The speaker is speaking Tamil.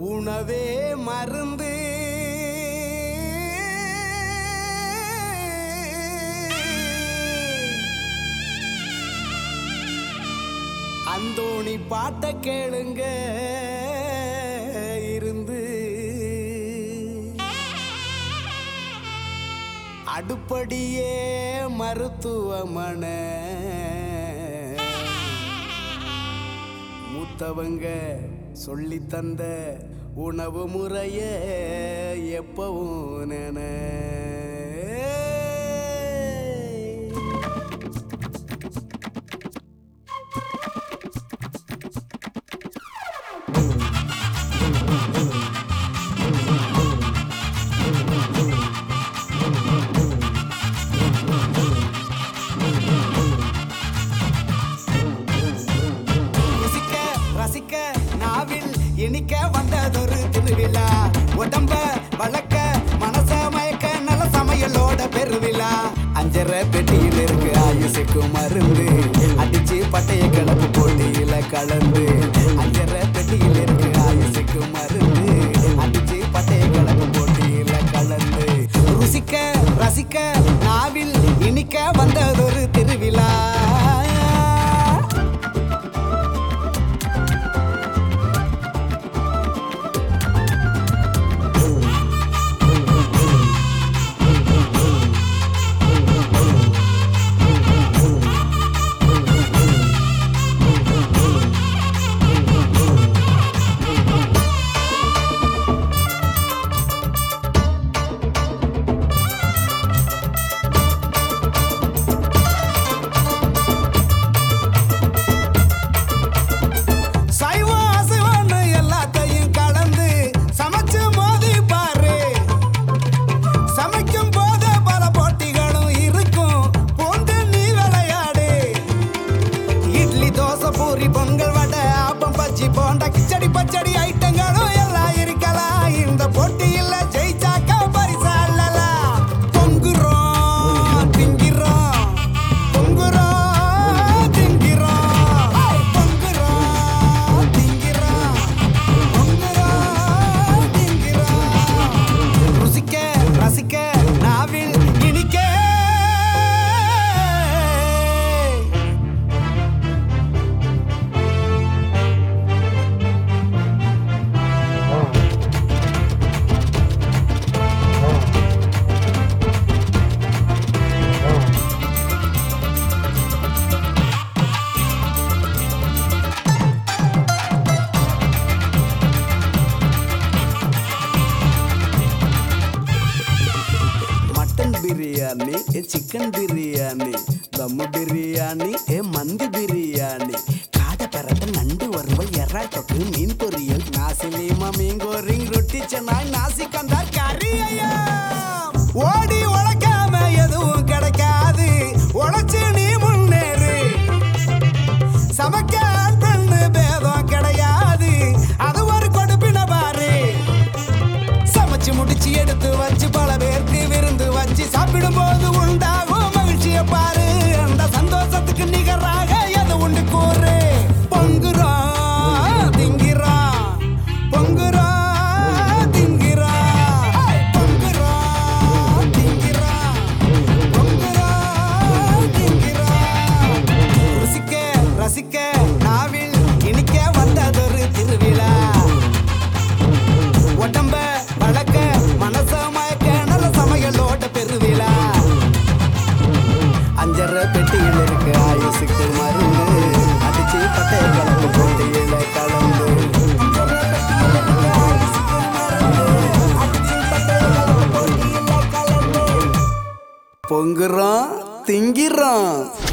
உணவே மருந்து அந்தோணி பாட்ட கேளுங்க இருந்து அடுப்படியே மருத்துவமன மூத்தவங்க சொல்லி தந்த உணவு முறைய எப்பவும் நின ருசிக்க ரசிக்க நாவில் இனிக்க வந்ததொரு திருவிழா உடம்ப வளர்க்க மனச மயக்க நல்ல சமையலோட பெருவிழா அஞ்சரை பெட்டியில் இருக்கு ஆயுசுக்கு மருந்து அடிச்சு பட்டைய கிளப்பு போட்டியில கலந்து அஞ்சரை பெட்டியில் இருக்கு ஆயுசுக்கு மருந்து அடிச்சு பட்டைய கிளப்பு போட்டியில கலந்து ருசிக்க ரசிக்க நாவில் இனிக்க வந்ததொரு திருவிழா சைவம் அசைவம்னு எல்லாத்தையும் கலந்து சமைச்சு மோதி பாரு சமைக்கும் போது பல போட்டிகளும் இருக்கும் போந்து நீ விளையாடு இட்லி தோசை பூரி பொங்கல் வடை ஆப்பம் பச்சி போண்டா கிச்சடி பச்சடி ஐட்டங்களும் எல்லாம் இருக்கலாம் இந்த போட்டியில் ஜெயிச்சாக்க பரிசா அல்லலாம் பொங்குறோம் திங்கிறோம் பொங்குறோம் திங்கிறோம் பொங்குறோம் திங்கிறோம் பொங்குறோம் திங்கிறோம் ருசிக்க ரசிக்க நாவில் இனிக்க மட்டன் பிரியாணி ஏ சிக்கன் பிரியாணி தம்மு பிரியாணி ஏ மந்தி பிரியாணி காடை பரட்ட நண்டு வறுவல் எறா தொக்கு மீன் பொரியல் நாசிலீமா மீன் கோரிங் ரொட்டி சென்னாய் நாசி கந்தா கறி ஐயா ஓடி உழைக்காம எதுவும் கிடைக்காது உழைச்சு நீ முன்னேறு சமைக்க ஆண் பெண்ணு பேதம் கிடையாது அது ஒரு கொடுப்பின பாரு சமைச்சு முடிச்சு எடுத்து வச்சு பல பேருக்கு விருந்து வச்சு சாப்பிடும் போது உண்டாகும் மகிழ்ச்சியை பாரு அந்த சந்தோஷத்துக்கு நிகராக எது உண்டு கூறு பொங்குறோம் திங்கிறோம் பொங்குறோம் திங்கிறோம் பொங்குறோம் திங்கிறோம் பொங்குறோம் திங்கிறோம் ருசிக்க ரசிக்க நாவில் இனிக்க வந்ததொரு திருவிழா உடம்ப வளர்க்க மனச மயக்க நல்ல சமையலோட பெருவிழா அஞ்சரை பெட்டியில் இருக்கு ஆயுசுக்கு மருந்து அடிச்சு பட்டைய கலந்து போட்டியில கலந்து அஞ்சரை பெட்டியில் இருக்கு ஆயுசுக்கு மருந்து, அடிச்சு பட்டைய கலந்து போட்டியில கலந்து. பொங்குறோம் திங்கிறோம்